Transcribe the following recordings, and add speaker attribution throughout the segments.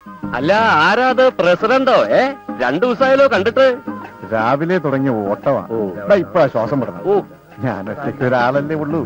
Speaker 1: അല്ല ആരാത് പ്രസിഡന്റോ ഏ രണ്ടു ദിവസമായാലോ കണ്ടിട്ട്
Speaker 2: രാവിലെ തുടങ്ങിയ ഓട്ടമാ
Speaker 1: ഓ.
Speaker 2: ദാ ഇപ്പഴാ ശ്വാസം വിടണം
Speaker 1: ഓ
Speaker 2: ഞാൻ ഒറ്റയ്ക്ക് ഒരാളല്ലേ ഉള്ളൂ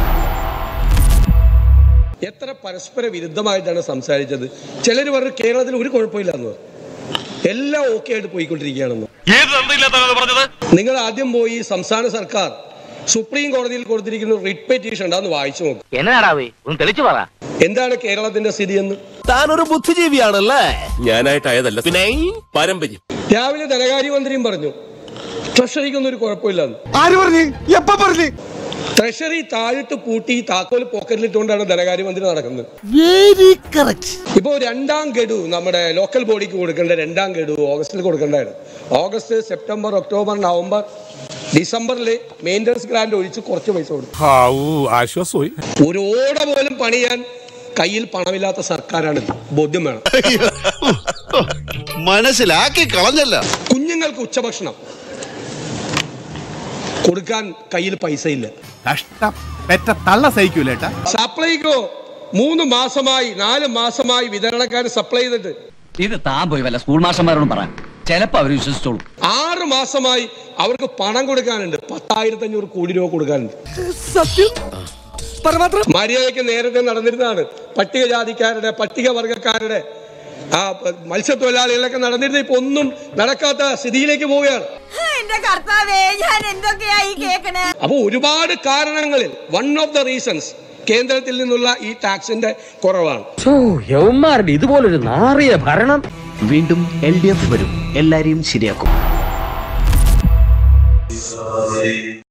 Speaker 3: എത്ര പരസ്പര വിരുദ്ധമായിട്ടാണ് സംസാരിച്ചത് ചിലർ പറഞ്ഞു കേരളത്തിൽ ഒരു കുഴപ്പമില്ലെന്ന് പറഞ്ഞു എല്ലാം ഓക്കെ ആയിട്ട് പോയിക്കൊണ്ടിരിക്കുകയാണെന്ന് നിങ്ങൾ ആദ്യം പോയി സംസ്ഥാന സർക്കാർ സുപ്രീം കോടതിയിൽ കൊടുത്തിരിക്കുന്ന റിട്ട് പെറ്റീഷൻ ഉണ്ട് അതൊന്ന് വായിച്ചു നോക്കും
Speaker 1: എന്നടാവേ ഒന്ന് തെളിച്ചു പറ
Speaker 3: എന്താണ് കേരളത്തിന്റെ സ്ഥിതി എന്ന്
Speaker 4: താനൊരു ബുദ്ധിജീവിയാണല്ലേ ഞാനായിട്ടായതല്ല പിന്നെ പാരമ്പര്യം
Speaker 3: രാവിലെ ധനകാര്യമന്ത്രിയും പറഞ്ഞു ട്രഷറിക്കൊന്നും ഒരു കുഴപ്പമില്ലെന്ന്
Speaker 2: ആര് പറഞ്ഞു എപ്പ പറഞ്ഞു
Speaker 3: ട്രഷറി താഴിട്ട് പൂട്ടി താക്കോൽ പോക്കറ്റിലിട്ടുകൊണ്ടാണ് ധനകാര്യമന്ത്രി നടക്കുന്നത്
Speaker 4: വെരി കറക്റ്റ്
Speaker 3: ഇപ്പോ രണ്ടാം ഗഡു നമ്മുടെ ലോക്കൽ ബോഡിക്ക് കൊടുക്കേണ്ട രണ്ടാം ഗഡു ഓഗസ്റ്റിൽ കൊടുക്കേണ്ടതായിരുന്നു ഓഗസ്റ്റ് സെപ്റ്റംബർ ഒക്ടോബർ നവംബർ ഡിസംബറിൽ മെയിൻ്റനൻസ് ഗ്രാൻഡ് ഒഴിച്ച് കുറച്ച് പൈസ കൊടുത്തു
Speaker 4: ആശ്വാസമായി
Speaker 3: ഒരു ഓട പോലും പണിയാൻ കയ്യിൽ പണമില്ലാത്ത സർക്കാരാണിത് ബോധ്യം വേണം
Speaker 5: മനസ്സിലാക്കി കളഞ്ഞല്ല
Speaker 3: കുഞ്ഞുങ്ങൾക്ക് ഉച്ചഭക്ഷണം കൊടുക്കാൻ കയ്യിൽ പൈസ ഇല്ല
Speaker 2: കഷ്ടം പെറ്റ തള്ള സഹിക്കൂലേട്ടാ
Speaker 3: സപ്ലൈകോ മൂന്ന് മാസമായി നാല് മാസമായി വിതരണക്കാർ സപ്ലൈ ചെയ്തിട്ട്
Speaker 6: ഇത് താൻ പോയി വല്ല സ്കൂൾ മാസ്റ്റർമാരോടും പറ ചിലപ്പോ അവര് വിശ്വസിച്ചോളൂ
Speaker 3: ആറ് മാസമായി അവർക്ക് പണം കൊടുക്കാനുണ്ട് പത്തായിരത്തി അഞ്ഞൂറ് കോടി രൂപ കൊടുക്കാനുണ്ട് മര്യാദയ്ക്ക് നേരത്തെ നടന്നിരുന്നതാണ് പട്ടികജാതിക്കാരുടെ പട്ടികവർഗക്കാരുടെ ആ പ- മത്സ്യത്തൊഴിലാളികളൊക്കെ നടന്നിരുന്ന ഇപ്പൊ ഒന്നും നടക്കാത്ത സ്ഥിതിയിലേക്ക് പോവുകയാണ്
Speaker 7: എന്റെ കർത്താവേ ഞാൻ എന്തൊക്കെയായി കേക്കണേ
Speaker 3: അപ്പോൾ ഒരുപാട് കാരണങ്ങളിൽ വൺ ഓഫ് ദ റീസൺസ് കേന്ദ്രത്തിൽ നിന്നുള്ള ഈ ടാക്സിന്റെ കുറവാണ്
Speaker 1: യവന്മാരുടെ ഇതുപോലൊരു നാറിയ ഭരണം വീണ്ടും എൽ ഡി എഫ് വരും എല്ലാരെയും ശരിയാക്കും